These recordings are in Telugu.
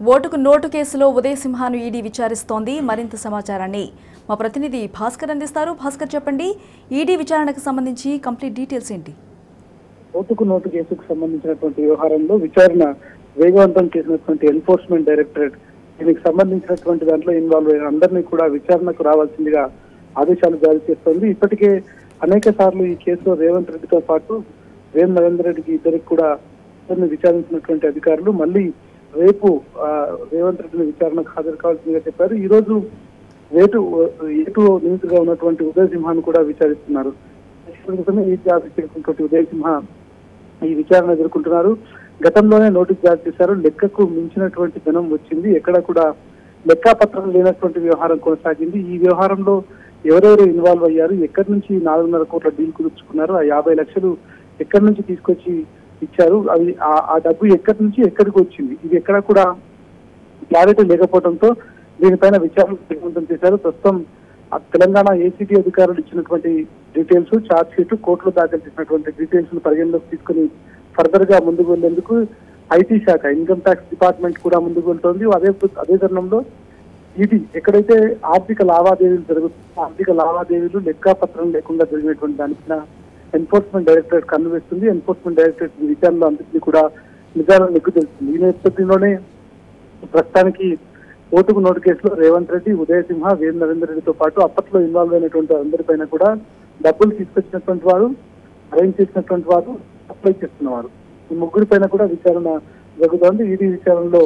ఓటుకు నోటు కేసులో ఉదయ్ సింహాను ఈడీ విచారిస్తోంది మరింత సమాచారాన్ని మా ప్రతినిధి భాస్కర్ అందిస్తారు భాస్కర్ చెప్పండి ఈడీ విచారణకు సంబంధించి కంప్లీట్ డీటెయిల్స్ ఏంటి ఓటుకు నోటు కేసుకు సంబంధించినటువంటి వ్యవహారంలో విచారణ వేగవంతం చేసినటువంటి ఎన్ఫోర్స్మెంట్ డైరెక్టరేట్ దీనికి సంబంధించినటువంటి దాంట్లో ఇన్వాల్వ్ అయిన అందరినీ కూడా విచారణకు రావాల్సిందిగా ఆదేశాలు జారీ చేస్తోంది ఇప్పటికే అనేక సార్లు ఈ కేసులో రేవంత్ రెడ్డితో పాటు వేం నరేందర్ రెడ్డికి ఇద్దరికి కూడా ఇద్దరిని విచారించినటువంటి అధికారులు మళ్ళీ రేపు ఆ, రేవంత్ రెడ్డిని విచారణకు హాజరు కావాల్సిందిగా చెప్పారు ఈ రోజు వేటు ఏటు నిందితుగా ఉన్నటువంటి ఉదయ్ సింహాన్ని కూడా విచారిస్తున్నారు క్రితమే ఈ జాబ్ చేసినటువంటి ఉదయ్ సింహ ఈ విచారణ ఎదుర్కొంటున్నారు గతంలోనే నోటీస్ జారీ చేశారు లెక్కకు మించినటువంటి ధనం వచ్చింది ఎక్కడ కూడా లెక్కాపత్రం లేనటువంటి వ్యవహారం కొనసాగింది ఈ వ్యవహారంలో ఎవరెవరు ఇన్వాల్వ్ అయ్యారు ఎక్కడి నుంచి నాలుగున్నర కోట్ల డీల్ కుదుర్చుకున్నారు ఆ యాభై లక్షలు ఎక్కడి నుంచి తీసుకొచ్చి ఇచ్చారు అవి ఆ- ఆ డబ్బు ఎక్కడి నుంచి ఎక్కడికి వచ్చింది ఇది ఎక్కడ కూడా క్లారిటీ లేకపోవడంతో దీనిపైన విచారణ వేగవంతం చేశారు ప్రస్తుతం ఆ తెలంగాణ ఏసీటీ అధికారులు ఇచ్చినటువంటి డీటెయిల్స్ ఛార్జ్ షీట్ కోర్టులో దాఖలు చేసినటువంటి డీటెయిల్స్ ను పరిగణలోకి తీసుకుని ఫర్దర్ గా ముందుకు వెళ్లేందుకు ఐటీ శాఖ ఇన్కమ్ ట్యాక్స్ డిపార్ట్మెంట్ కూడా ముందుకు వెళ్తోంది అదే అదే తరుణంలో ఇది ఎక్కడైతే ఆర్థిక లావాదేవీలు జరుగుతుందో ఆర్థిక లావాదేవీలు లెక్కాపత్రం లేకుండా జరిగినటువంటి దానిపైన ఎన్ఫోర్స్మెంట్ డైరెక్టరేట్ కన్నువేస్తుంది ఎన్ఫోర్స్మెంట్ డైరెక్టరేట్ ఈ విచారణలో అందరినీ కూడా నిజాలను నెగ్గు తెలుస్తుంది ఈ నేపథ్యంలోనే ప్రస్తుతానికి ఓటుకు నోటు కేసులో రేవంత్ రెడ్డి ఉదయ సింహ వేం నరేందర్ రెడ్డితో పాటు అప్పట్లో ఇన్వాల్వ్ అయినటువంటి అందరిపైన కూడా డబ్బులు తీసుకొచ్చినటువంటి వారు అరేంజ్ చేసినటువంటి వారు అప్లై చేస్తున్నవారు ఈ ముగ్గురి పైన కూడా విచారణ జరుగుతోంది ఈడీ విచారణలో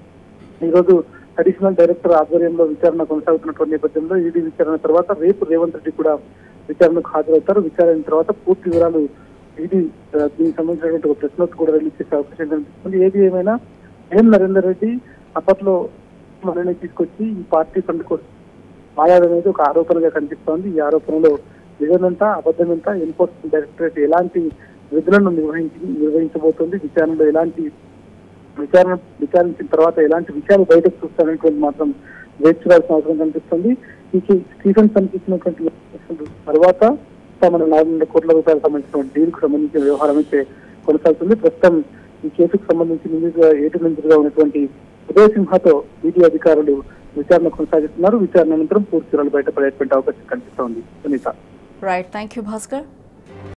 ఈ రోజు అడిషనల్ డైరెక్టర్ ఆధ్వర్యంలో విచారణ కొనసాగుతున్నటువంటి నేపథ్యంలో ఈడీ విచారణ తర్వాత రేపు రేవంత్ రెడ్డి కూడా విచారణకు హాజరవుతారు విచారణ తర్వాత పూర్తి వివరాలు ఈడీ ఆ, దీనికి సంబంధించినటువంటి ఒక ప్రెస్ నోట్ కూడా రిలీజ్ చేసే అవకాశం కనిపిస్తుంది ఏది ఏమైనా ఏం నరేందర్ రెడ్డి అప్పట్లో మనని తీసుకొచ్చి ఈ పార్టీ ఫండ్ కోసం మాయాడు అనేది ఒక ఆరోపణగా కనిపిస్తోంది ఈ ఆరోపణలో నిజమెంత అబద్ధమెంత ఎన్ఫోర్స్మెంట్ డైరెక్టరేట్ ఎలాంటి విధులను నిర్వహించి నిర్వహించబోతోంది విచారణలో ఎలాంటి విచారణ విచారించిన తర్వాత ఎలాంటి విషయాలు బయటకు చూస్తారనేటువంటి మాత్రం వేచి చూడాల్సిన అవసరం కనిపిస్తుంది ఈ కే- స్టీఫెన్ కనిపించినటువంటి తర్వాత మన నాలుగు వందల కోట్ల రూపాయలకు సంబంధించిన డీల్ కు సంబంధించిన వ్యవహారం అయితే కొనసాగుతుంది ప్రస్తుతం ఈ కేసుకు సంబంధించి నిందితుగా ఏటు నిందితుగా ఉన్నటువంటి ఉదయ సింహతో ఈడీ అధికారులు విచారణ కొనసాగిస్తున్నారు విచారణ అనంతరం పూర్తి వివరాలు బయటపడేటువంటి అవకాశం కనిపిస్తోంది Sunitha right thank you Bhaskar